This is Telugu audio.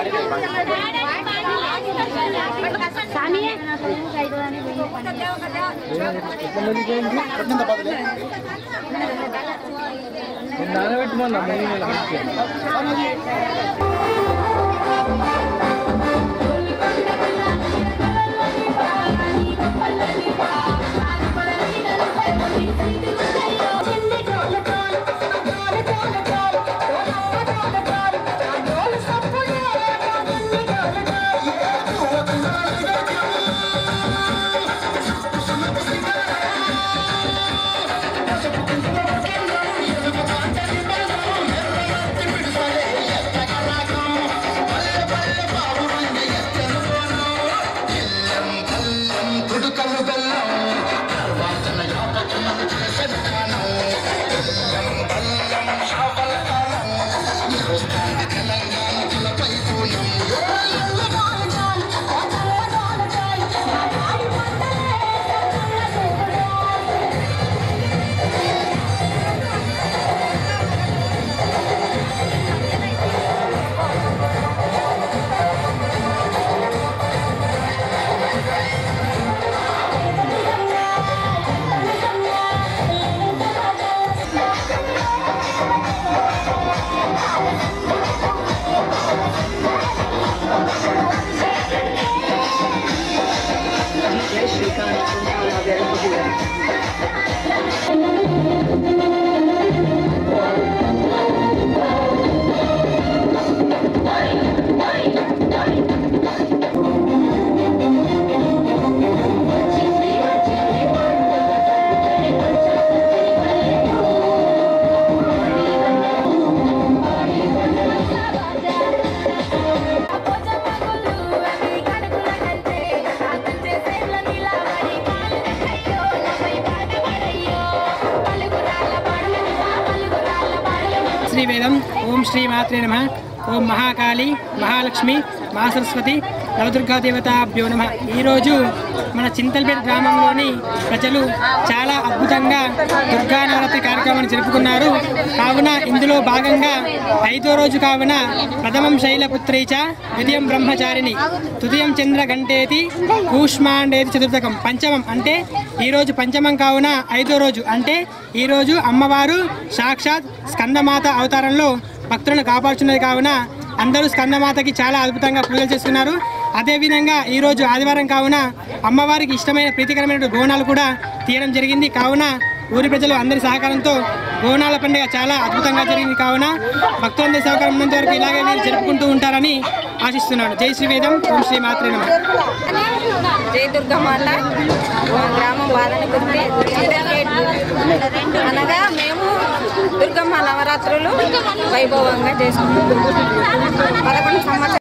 నానబెట్టమన్నా మూడు నెలల శ్రీ వేదం ఓం శ్రీ మాత్రే నమ ఓం మహాకాళి మహాలక్ష్మి మహాసరస్వతి నవదుర్గా దేవతాభ్యో నమ ఈరోజు మన చింతల్పేట గ్రామంలోని ప్రజలు చాలా అద్భుతంగా దుర్గా నవరాత్రి కార్యక్రమాన్ని జరుపుకున్నారు కావున ఇందులో భాగంగా ఐదో రోజు కావున ప్రథమం శైలపుత్రీచ ద్వితీయం బ్రహ్మచారిణి తృతీయం చంద్ర గంటేతి కూష్మాండేతి చతుర్థకం పంచమం అంటే ఈరోజు పంచమం కావున ఐదో రోజు అంటే ఈరోజు అమ్మవారు సాక్షాత్ స్కందమాత అవతారంలో భక్తులను కాపాడుతున్నది కావున అందరూ స్కందమాతకి చాలా అద్భుతంగా పూజలు చేస్తున్నారు అదేవిధంగా ఈరోజు ఆదివారం కావున అమ్మవారికి ఇష్టమైన ప్రీతికరమైన బోనాలు కూడా తీయడం జరిగింది కావున ఊరి ప్రజలు అందరి సహకారంతో బోనాల పండుగ చాలా అద్భుతంగా జరిగింది కావున భక్తులందరి సహకారం ఉన్నంత వరకు ఇలాగే వీరు జరుపుకుంటూ ఉంటారని ఆశిస్తున్నాను జై శ్రీవేదం ఓం శ్రీ మాత్రే నమః జై దుర్గమాత మా గ్రామం బాలనకుర్తి అనగా మేము దుర్గమ్మ నవరాత్రులు వైభవంగా చేసుకుంటాం పదకొండు సంవత్సరాలు